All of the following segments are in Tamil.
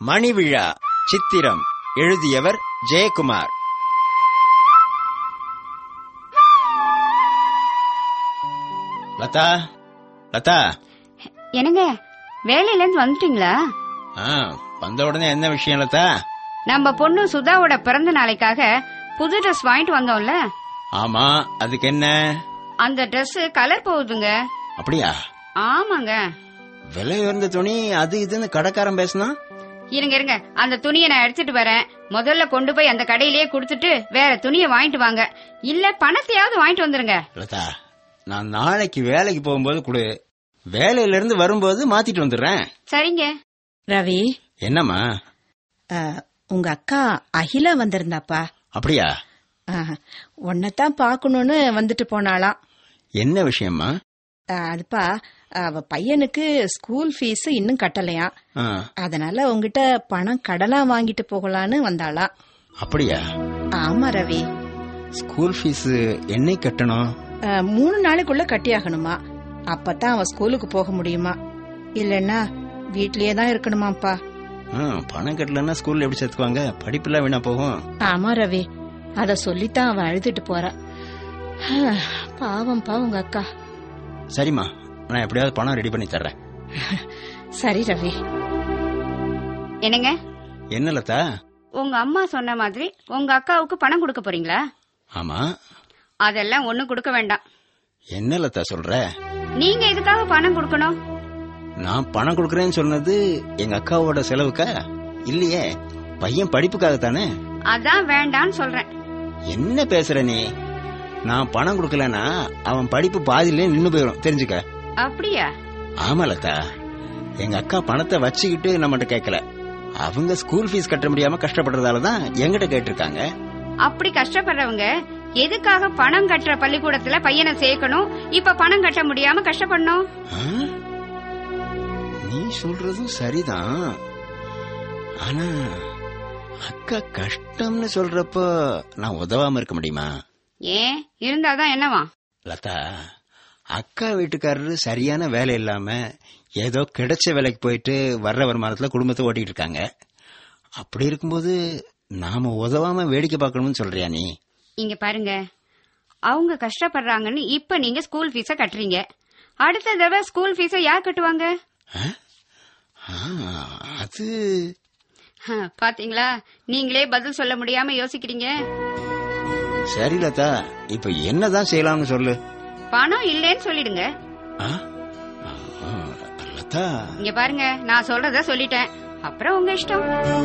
மணிவிழா சித்திரம் எழுதியவர் ஜெயக்குமார் லதா லதா என்னங்க வேலையில இருந்து வந்துட்டீங்களா ஆ வந்த உடனே என்ன விஷயம் லதா நம்ம பொண்ணு சுதாவோட பிறந்த நாளைக்காக புது ட்ரெஸ் வாங்கிட்டு வந்தோம்ல ஆமா அதுக்கு என்ன அந்த Dress கலர் போகுதுங்க அப்படியா ஆமாங்க விலை உயர்ந்த துணி அது இதுன்னு கடைக்காரன் பேசினா இருங்க இருங்க அந்த துணியை நான் எடுத்துட்டு வரேன் முதல்ல கொண்டு போய் அந்த கடையிலேயே கொடுத்துட்டு வேற துணியை வாங்கிட்டு வாங்க இல்ல பணத்தையாவது வாங்கிட்டு வந்துருங்க லதா நான் நாளைக்கு வேலைக்கு போகும்போது கொடு வேலையில இருந்து வரும்போது மாத்திட்டு வந்துடுறேன் சரிங்க ரவி என்னம்மா அஹ், உங்க அக்கா அகிலா வந்திருந்தாப்பா அப்படியா அஹ், உன்னைத்தான் பார்க்கணும்னு வந்துட்டு போனாளாம் என்ன விஷயம்மா அஹ், அதுப்பா அவ பையனுக்கு ஸ்கூல் ஃபீஸ் இன்னும் கட்டலையாம் ஆ, அதனால உங்ககிட்ட பணம் கடனா வாங்கிட்டு போகலான்னு வந்தாளாம் அப்படியா ஆமா ரவி ஸ்கூல் ஃபீஸ் என்னைக்கு கட்டணும் அஹ், மூணு நாளைக்குள்ள கட்டியாகணுமா அப்பதான் அவன் ஸ்கூலுக்கு போக முடியுமா இல்லைன்னா வீட்லயே தான் இருக்கணுமாப்பா ஆ, பணம் கட்டலன்னா ஸ்கூல்ல எப்படி சேர்த்துக்குவாங்க படிப்புலாம் வீணா போகும் ஆமா ரவி அத சொல்லித்தான் அவன் அழுதுட்டு போறான் பாவம்ப்பா உங்க அக்கா சரிம்மா நான் எப்படியாவது பணம் ரெடி பண்ணி தர்றேன் சரி ரவி என்னங்க என்ன லதா உங்க அம்மா சொன்ன மாதிரி உங்க அக்காவுக்கு பணம் கொடுக்க போறீங்களா ஆமா அதெல்லாம் ஒண்ணும் கொடுக்க வேண்டாம் என்ன லதா சொல்ற நீங்க எதுக்காக பணம் கொடுக்கணும் நான் பணம் கொடுக்கறேன்னு சொன்னது எங்க அக்காவோட செலவுக்கா இல்லையே பையன் படிப்புக்காக தானே அதான் வேண்டான்னு சொல்றேன் என்ன பேசுற நீ நான் பணம் கொடுக்கலனா அவன் படிப்பு பாதியிலே நின்னு போயிடும் தெரிஞ்சுக்க அப்படியா ஆமா லதா எங்க அக்கா பணத்தை வச்சுக்கிட்டு நம்மகிட்ட கேட்கல அவங்க ஸ்கூல் ஃபீஸ் கட்ட முடியாம கஷ்டப்படுறதால தான் எங்கிட்ட கேட்டிருக்காங்க அப்படி கஷ்டப்படுறவங்க எதுக்காக பணம் கட்டுற பள்ளிக்கூடத்துல பையனை சேர்க்கணும் இப்ப பணம் கட்ட முடியாம கஷ்டப்படணும் ஆ? நீ சொல்றதும் சரிதான் ஆனா அக்கா கஷ்டம்னு சொல்றப்போ நான் உதவாம இருக்க முடியுமா ஏன் இருந்தாதான் என்னவா லதா அக்கா வீட்டுக்காரரு சரியான வேலை இல்லாம ஏதோ கிடைச்ச வேலைக்கு போயிட்டு வர்ற வருமானத்துல குடும்பத்தை ஓட்டிட்டு இருக்காங்க அப்படி இருக்கும்போது நாம உதவாம வேடிக்கை பார்க்கணும்னு சொல்றியா நீ இங்க பாருங்க அவங்க கஷ்டப்படுறாங்கன்னு இப்ப நீங்க ஸ்கூல் ஃபீஸ கட்டுறீங்க அடுத்த தடவை ஸ்கூல் ஃபீஸ யார் கட்டுவாங்க ஆ? ஆ, அது ஹ, பாத்தீங்களா நீங்களே பதில் சொல்ல முடியாம யோசிக்கிறீங்க சரி லதா இப்ப என்னதான் செய்யலாம்னு சொல்லு பணம் இல்லேன்னு சொல்லிடுங்க ஆ? ஆ, லதா இங்க பாருங்க நான் சொல்றத சொல்லிட்டேன் அப்புறம் உங்க இஷ்டம்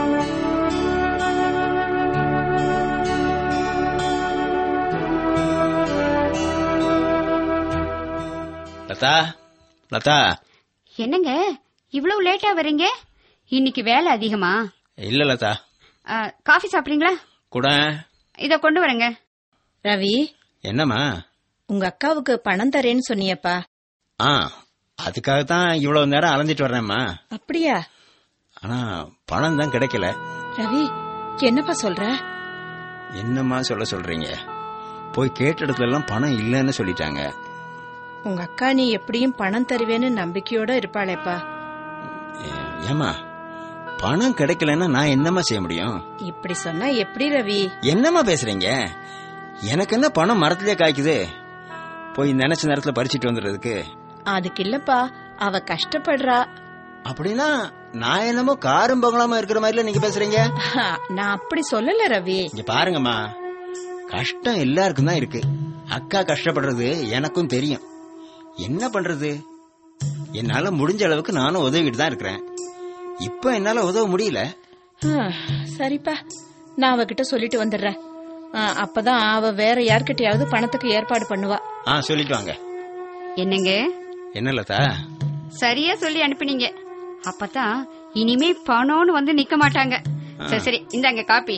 லதா லதா என்னங்க இவ்வளவு லேட்டா வர்றீங்க இன்னைக்கு வேலை அதிகமா இல்ல லதா ஆ, காஃபி சாப்பிடுறீங்களா கூட இத கொண்டு வரேங்க ரவி என்னம்மா உங்க அக்காவுக்கு பணம் தரேன்னு சொன்னியப்பா ஆ அதுக்காகத்தான் இவ்வளவு நேரம் அலைஞ்சிட்டு வர்றேம்மா அப்படியா ஆனா பணம் தான் கிடைக்கல ரவி என்னப்பா சொல்ற என்னம்மா சொல்ல சொல்றீங்க போய் கேட்ட இடத்துல எல்லாம் பணம் இல்லைன்னு சொல்லிட்டாங்க உங்க அக்கா நீ எப்படியும் பணம் தருவேன்னு நம்பிக்கையோட இருப்பாளேப்பா ஏ- ஏம்மா பணம் கிடைக்கலன்னா நான் என்னம்மா செய்ய முடியும் இப்படி சொன்னா எப்படி ரவி என்னம்மா பேசுறீங்க எனக்கு என்ன பணம் மரத்திலே காய்க்குது போய் நினைச்ச நேரத்துல பறிச்சிட்டு வந்துடுறதுக்கு அதுக்கு இல்லப்பா அவ கஷ்டப்படுறா அப்படின்னா நான் என்னமோ காரும் பங்களாம இருக்கிற மாதிரில நீங்க பேசுறீங்க நான் அப்படி சொல்லல ரவி இங்க பாருங்கம்மா கஷ்டம் எல்லாருக்கும் தான் இருக்கு அக்கா கஷ்டப்படுறது எனக்கும் தெரியும் என்ன பண்றது என்னால முடிஞ்ச அளவுக்கு நானும் உதவிட்டு தான் இருக்கிறேன் இப்ப என்னால உதவ முடியல ஹம், சரிப்பா நான் அவகிட்ட சொல்லிட்டு வந்துடுறேன் ஆ, அப்பதான் அவ வேற யார்கிட்டயாவது பணத்துக்கு ஏற்பாடு பண்ணுவா ஆ சொல்லிட்டு வாங்க என்னங்க என்ன லதா சரியா சொல்லி அனுப்புனீங்க அப்பதான் இனிமே பணம்னு வந்து நிக்க மாட்டாங்க சரி சரி இந்தாங்க காப்பி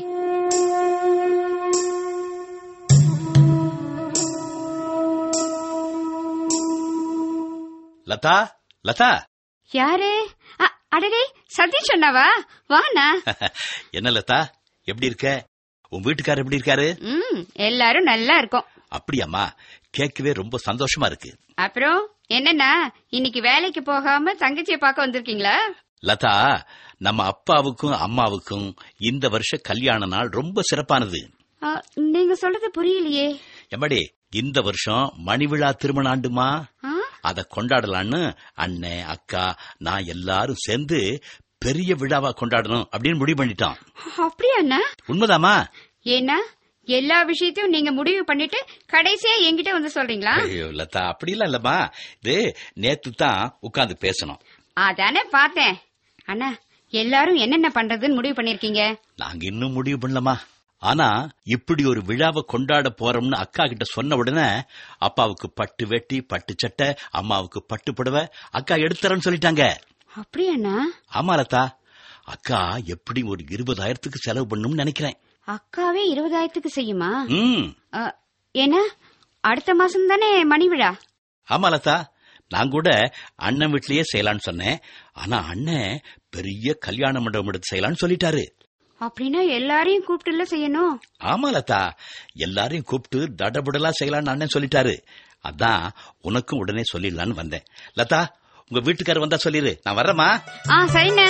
லதா லதா யாரு அ, அடடே சதீஷ் அண்ணாவா வாண்ணா என்ன லதா எப்படி இருக்க உன் வீட்டுக்காரர் எப்படி இருக்காரு ம் எல்லாரும் நல்லா இருக்கோம் அப்படியாம்மா கேட்கவே ரொம்ப சந்தோஷமா இருக்கு அப்புறம் என்னண்ணா இன்னைக்கு வேலைக்கு போகாம தங்கச்சியை பார்க்க வந்திருக்கீங்களா லதா நம்ம அப்பாவுக்கும் அம்மாவுக்கும் இந்த வருஷ கல்யாண நாள் ரொம்ப சிறப்பானது ஆ, நீங்க சொல்றது புரியலையே எம்மாடி இந்த வருஷம் மணிவிழா திருமண ஆண்டுமா ஆ? அத கொண்டாடலான்னு அண்ணன் அக்கா நான் எல்லாரும் சேர்ந்து பெரிய விழாவா கொண்டாடணும் அப்படின்னு முடிவு பண்ணிட்டோம் அப்படியா அண்ணா உண்மைதாமா ஏன்னா எல்லா விஷயத்தையும் நீங்க முடிவு பண்ணிட்டு கடைசியா என்கிட்ட வந்து சொல்றீங்களா ஐயோ லதா அப்படிலாம் இல்லம்மா இது நேத்து தான் உட்கார்ந்து பேசணும் அதானே பார்த்தேன் அண்ணா எல்லாரும் என்னென்ன பண்றதுன்னு முடிவு பண்ணிருக்கீங்க நாங்க இன்னும் முடிவு பண்ணலமா ஆனா இப்படி ஒரு விழாவை கொண்டாட போறோம்னு அக்கா கிட்ட சொன்ன உடனே அப்பாவுக்கு பட்டு வெட்டி பட்டு சட்டை அம்மாவுக்கு பட்டு புடவை அக்கா எடுத்துறேன்னு சொல்லிட்டாங்க அப்படியாண்ணா ஆமா லதா அக்கா எப்படி ஒரு இருபதாயிரத்துக்கு செலவு பண்ணும்னு நினைக்கிறேன் அக்காவே இருபதாயிரத்துக்கு செய்யுமா ம் ஆ, ஏன்னா அடுத்த மாசம் தானே மணி விழா ஆமா லதா நான் கூட அண்ணன் வீட்லயே செய்யலாம்னு சொன்னேன் ஆனா அண்ணன் பெரிய கல்யாண மண்டபம் எடுத்து செய்யலாம்னு சொல்லிட்டாரு அப்படின்னா எல்லாரையும் கூப்பிட்டுல செய்யணும் ஆமா லதா எல்லாரையும் கூப்பிட்டு தடபுடலா செய்யலாம்னு அண்ணன் சொல்லிட்டாரு அதான் உனக்கும் உடனே சொல்லிடலான்னு வந்தேன் லதா உங்க வீட்டுக்காரர் வந்தா சொல்லிரு நான் வர்றேம்மா ஆ சரிண்ணே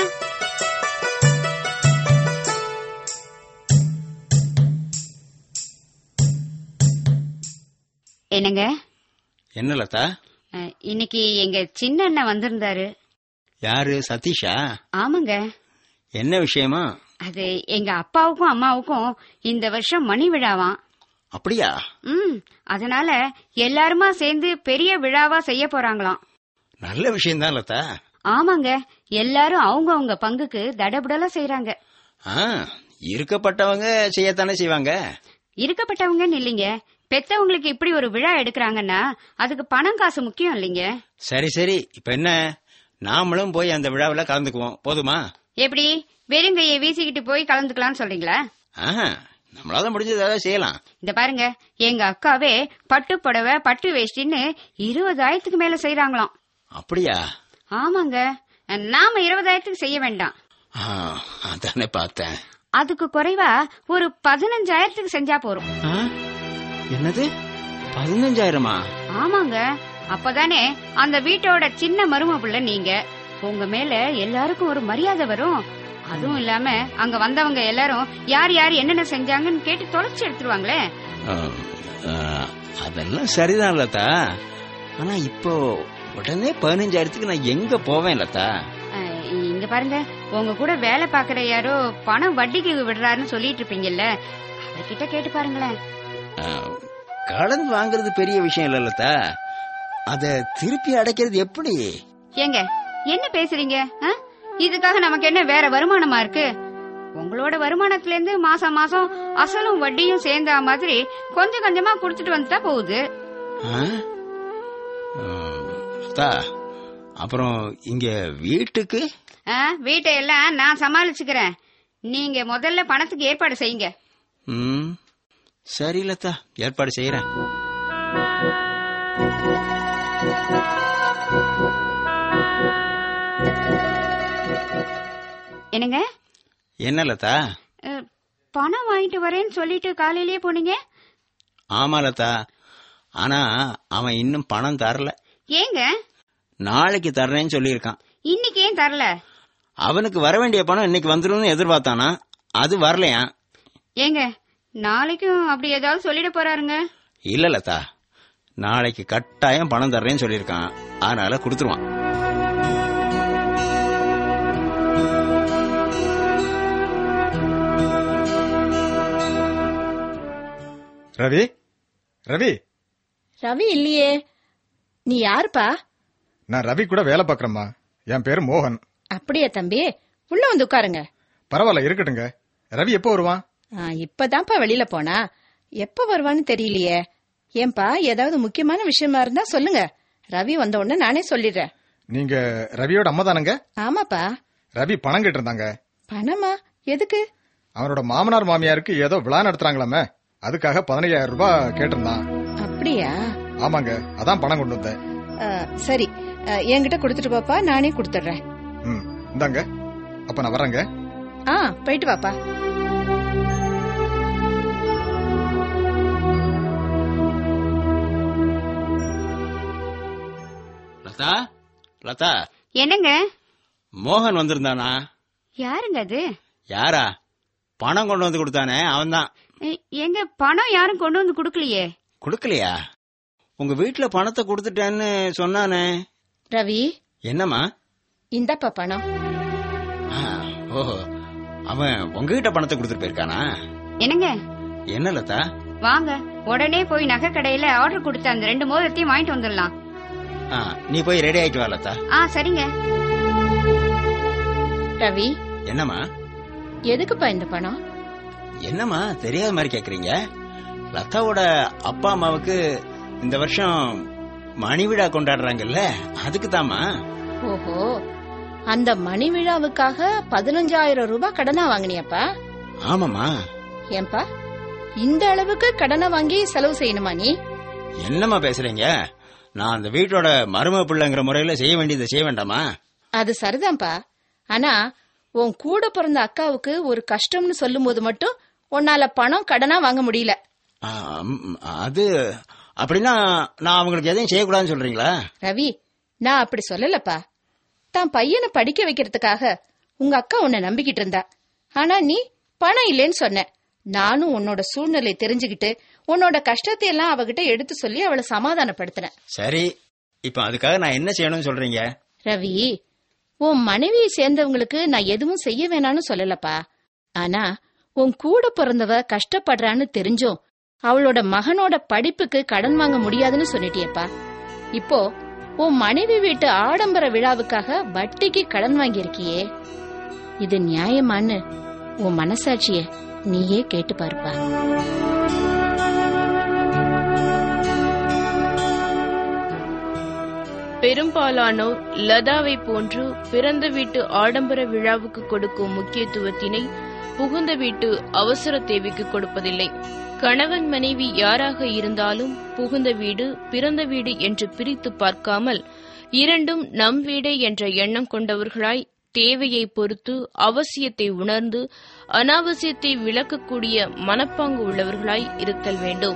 என்னங்க என்ன லதா அஹ், இன்னைக்கு எங்க சின்ன அண்ணன் வந்திருந்தாரு யாரு சதீஷா ஆமாங்க என்ன விஷயமா அது எங்க அப்பாவுக்கும் அம்மாவுக்கும் இந்த வருஷம் மணி விழாவாம் அப்படியா ம் அதனால எல்லாருமா சேர்ந்து பெரிய விழாவா செய்ய போறாங்களாம் நல்ல விஷயம்தான் லதா ஆமாங்க எல்லாரும் அவங்க அவங்க பங்குக்கு தடபுடலா செய்யறாங்க ஆ இருக்கப்பட்டவங்க செய்யத்தானே செய்வாங்க இருக்கப்பட்டவங்கன்னு இல்லைங்க பெத்தவங்களுக்கு இப்படி ஒரு விழா எடுக்கறாங்கன்னா அதுக்கு பணம் காசு முக்கியம் இல்லைங்க சரி சரி இப்ப என்ன நாமளும் போய் அந்த விழாவில் கலந்துக்குவோம் போதுமா எப்படி வெறுங்கையை வீசிக்கிட்டு போய் கலந்துக்கலாம்னு சொல்றீங்களா ஆஹா நம்மளால முடிஞ்சது ஏதாவது செய்யலாம் இந்த பாருங்க எங்க அக்காவே பட்டு புடவை பட்டு வேஷ்டின்னு இருபதாயிரத்துக்கு மேல செய்யறாங்களாம் அப்படியா ஆமாங்க நாம இருபதாயிரத்துக்கு செய்ய வேண்டாம் ஆ, அதானே பார்த்தேன் அதுக்கு குறைவா ஒரு பதினஞ்சாயிரத்துக்கு செஞ்சா போறோம் ஆ? என்னது பதினஞ்சாயிரமா ஆமாங்க அப்பதானே அந்த வீட்டோட சின்ன மரும பிள்ளை நீங்க உங்க மேல எல்லாருக்கும் ஒரு மரியாதை வரும் அதுவும் இல்லாம அங்க வந்தவங்க எல்லாரும் யார் யார் என்னென்ன செஞ்சாங்கன்னு கேட்டு தொலைச்சு எடுத்துருவாங்களே ஆ, ஆ, அதெல்லாம் சரிதான் லதா ஆனா இப்போ உடனே பதினஞ்சாயிரத்துக்கு நான் எங்க போவேன் லதா அஹ், இங்க பாருங்க உங்க கூட வேலை பாக்குற யாரோ பணம் வட்டிக்கு விடுறாருன்னு சொல்லிட்டு இருப்பீங்கல்ல அவர்கிட்ட கேட்டு பாருங்களேன் ஆ, கடன் வாங்குறது பெரிய விஷயம் இல்ல லதா அத திருப்பி அடைக்கிறது எப்படி ஏங்க என்ன பேசுறீங்க ஆ? இதுக்காக நமக்கு என்ன வேற வருமானமா இருக்கு உங்களோட வருமானத்துல இருந்து மாசம் மாசம் அசலும் வட்டியும் சேர்ந்த மாதிரி கொஞ்சம் கொஞ்சமா குடுத்துட்டு வந்துட்டா போகுது ஆ? ஆ, லதா அப்புறம் இங்க வீட்டுக்கு ஆ, வீட்டை எல்லாம் நான் சமாளிச்சுக்கிறேன் நீங்க முதல்ல பணத்துக்கு ஏற்பாடு செய்யுங்க ம் சரி லதா ஏற்பாடு செய்யறேன் என்னங்க என்ன லதா அஹ், பணம் வாங்கிட்டு வரேன்னு சொல்லிட்டு காலையிலேயே போனீங்க ஆமா லதா ஆனா அவன் இன்னும் பணம் தரல ஏங்க நாளைக்கு தர்றேன்னு சொல்லியிருக்கான் இன்னைக்கு ஏன் தரல அவனுக்கு வர வேண்டிய பணம் இன்னைக்கு வந்துரும்னு எதிர்பார்த்தானா அது வரலையா ஏங்க நாளைக்கும் அப்படி ஏதாவது சொல்லிட போறாருங்க இல்ல லதா நாளைக்கு கட்டாயம் பணம் தர்றேன்னு சொல்லியிருக்கான் அதனால கொடுத்துருவான் ரவி ரவி ரவி இல்லையே நீ யாருப்பா நான் ரவி கூட வேலை பார்க்கறேம்மா என் பேரு மோகன் அப்படியா தம்பி உள்ள வந்து உட்காருங்க பரவாயில்ல இருக்கட்டுங்க ரவி எப்போ வருவான் ஆ, இப்பதான்ப்பா வெளியில போனா எப்ப வருவான்னு தெரியலையே ஏன்பா ஏதாவது முக்கியமான விஷயமா இருந்தா சொல்லுங்க ரவி வந்த உடனே நானே சொல்லிடுறேன் நீங்க ரவியோட அம்மா தானங்க ஆமாப்பா ரவி பணம் கேட்டிருந்தாங்க பணமா எதுக்கு அவனோட மாமனார் மாமியாருக்கு ஏதோ விழா நடத்துறாங்களாமே அதுக்காக பதினையாயிரம் ரூபாய் கேட்டிருந்தான் அப்படியா ஆமாங்க அதான் பணம் கொண்டு வந்தேன் ஆ, சரி ஆ, என்கிட்ட கொடுத்துட்டு பாப்பா நானே கொடுத்துட்றேன் ம் இந்தாங்க அப்ப நான் வரேங்க ஆ போயிட்டு வாப்பா லதா லதா என்னங்க மோகன் வந்திருந்தானா யாருங்க அது யாரா பணம் கொண்டு வந்து கொடுத்தானே அவன்தான் எ- எங்க பணம் யாரும் கொண்டு வந்து கொடுக்கலையே கொடுக்கலையா உங்க வீட்டுல பணத்தை கொடுத்துட்டேன்னு சொன்னானே ரவி என்னம்மா இந்தப்பா பணம் ஆ, ஓஹோ அவன் உங்ககிட்ட பணத்தை கொடுத்துட்டு போயிருக்கானா என்னங்க என்ன லதா வாங்க உடனே போய் நகை கடையில ஆர்டர் கொடுத்த அந்த ரெண்டு மோதிரத்தையும் வாங்கிட்டு வந்துடலாம் ஆ, நீ போய் ரெடி ஆயிட்டு வா லதா ஆ சரிங்க ரவி என்னம்மா எதுக்குப்பா இந்த பணம் என்னம்மா தெரியாத மாதிரி கேக்குறீங்க லதாவோட அப்பா அம்மாவுக்கு இந்த வருஷம் மணி விழா கொண்டாடுறாங்கல்ல அதுக்கு ஓஹோ அந்த மணி விழாவுக்காக பதினஞ்சாயிரம் ரூபாய் கடனா வாங்கினியாப்பா ஆமாம்மா ஏன்பா இந்த அளவுக்கு கடனை வாங்கி செலவு செய்யணுமா நீ என்னம்மா பேசுறீங்க நான் அந்த வீட்டோட மரும பிள்ளைங்கிற முறையில செய்ய வேண்டியதை செய்ய வேண்டாமா அது சரிதான்ப்பா ஆனா உன் கூட பிறந்த அக்காவுக்கு ஒரு கஷ்டம்னு சொல்லும்போது மட்டும் உன்னால பணம் கடனா வாங்க முடியல ஆ, ம், அது அப்படின்னா நான் அவங்களுக்கு எதையும் செய்யக்கூடாதுன்னு சொல்றீங்களா ரவி நான் அப்படி சொல்லலப்பா தான் பையனை படிக்க வைக்கிறதுக்காக உங்க அக்கா உன்னை நம்பிக்கிட்டு இருந்தா ஆனா நீ பணம் இல்லைன்னு சொன்ன நானும் உன்னோட சூழ்நிலை தெரிஞ்சுக்கிட்டு உன்னோட கஷ்டத்தை எல்லாம் அவகிட்ட எடுத்து சொல்லி அவளை சமாதானப்படுத்தினேன் சரி இப்ப அதுக்காக நான் என்ன செய்யணும்னு சொல்றீங்க ரவி உன் மனைவியை சேர்ந்தவங்களுக்கு நான் எதுவும் செய்ய வேணாம்னு சொல்லலப்பா ஆனா உன் கூட பிறந்தவ கஷ்டப்படுறான்னு தெரிஞ்சும் அவளோட மகனோட படிப்புக்கு கடன் வாங்க முடியாதுன்னு சொல்லிட்டியப்பா இப்போ உன் மனைவி வீட்டு ஆடம்பர விழாவுக்காக வட்டிக்கு கடன் வாங்கியிருக்கியே இது நியாயமான்னு உன் மனசாட்சிய நீயே கேட்டு பாருப்பா பெரும்பாலானோர் லதாவை போன்று பிறந்த வீட்டு ஆடம்பர விழாவுக்கு கொடுக்கும் முக்கியத்துவத்தினை புகுந்த வீட்டு அவசர தேவைக்கு கொடுப்பதில்லை கணவன் மனைவி யாராக இருந்தாலும் புகுந்த வீடு பிறந்த வீடு என்று பிரித்து பார்க்காமல் இரண்டும் நம் வீடே என்ற எண்ணம் கொண்டவர்களாய் தேவையை பொறுத்து அவசியத்தை உணர்ந்து அனாவசியத்தை விளக்கக்கூடிய மனப்பாங்கு உள்ளவர்களாய் இருத்தல் வேண்டும்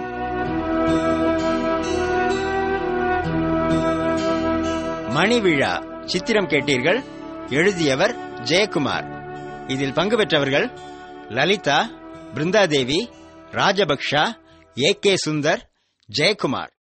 மணி விழா சித்திரம் கேட்டீர்கள் எழுதியவர் ஜெயக்குமார் இதில் பங்கு பெற்றவர்கள் லலிதா பிருந்தாதேவி ராஜபக்ஷா ஏ கே சுந்தர் ஜெயக்குமார்